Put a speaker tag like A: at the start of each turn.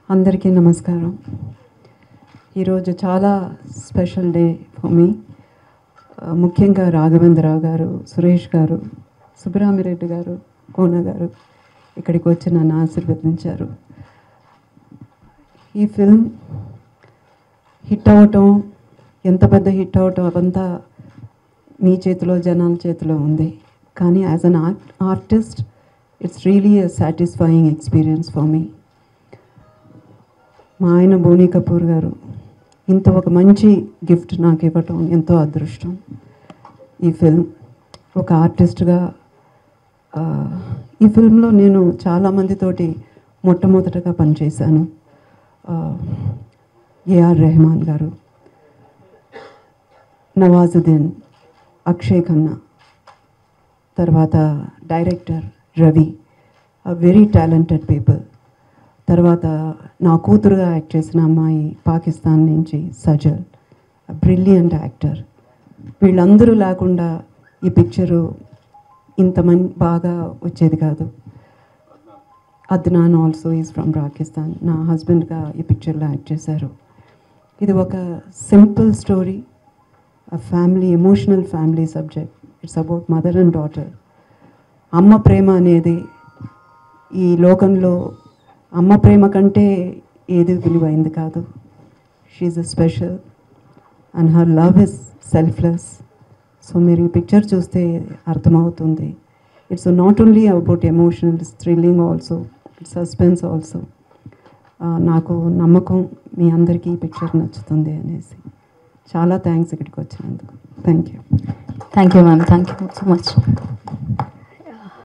A: అందరికీ నమస్కారం ఈరోజు చాలా స్పెషల్ డే ఫర్ మీ ముఖ్యంగా రాఘవేంద్రరావు గారు సురేష్ గారు సుబ్బరామిరెడ్డి గారు కోన గారు ఇక్కడికి వచ్చి నన్ను ఆశీర్వదించారు ఈ ఫిల్మ్ హిట్ అవటం ఎంత పెద్ద హిట్ అవటం అవంతా మీ చేతిలో జనాల చేతిలో ఉంది కానీ as an art artist it's really a satisfying experience for me మా ఆయన బోనీ కపూర్ గారు ఇంత ఒక మంచి గిఫ్ట్ నాకు ఇవ్వటం ఎంతో అదృష్టం ఈ ఫిల్మ్ ఒక ఆర్టిస్ట్గా ఆ, ఈ ఫిల్మ్లో నేను చాలామందితోటి మొట్టమొదటగా పనిచేశాను ఆ, ఏఆర్ రెహమాన్ గారు నవాజుద్దీన్ అక్షయ్ ఖన్నా తర్వాత director Ravi very talented people తర్వాత నా కూతురుగా యాక్ట్ చేసిన అమ్మాయి పాకిస్తాన్ నుంచి సజల్ బ్రిలియంట్ యాక్టర్ వీళ్ళందరూ లేకుండా ఈ పిక్చరు ఇంత మం బాగా వచ్చేది కాదు Adnan also is from Pakistan నా హస్బెండ్గా ఈ పిక్చర్లో యాక్ట్ చేశారు ఇది ఒక simple story a family emotional family subject it's about mother and daughter అమ్మ ప్రేమ అనేది ఈ లోకంలో అమ్మ ప్రేమ కంటే ఏది విలువైంది కాదు she's a special and her love is selfless so మీరు ఈ పిక్చర్ చూస్తే అర్థమవుతుంది it's not only about emotional it's thrilling also it's suspense also నాకు నమ్మకం మీ అందరికీ ఈ పిక్చర్ నచ్చుతుంది అనేసి చాలా థ్యాంక్స్ ఇక్కడికి వచ్చినందుకు thank you
B: thank you ma'am thank you so much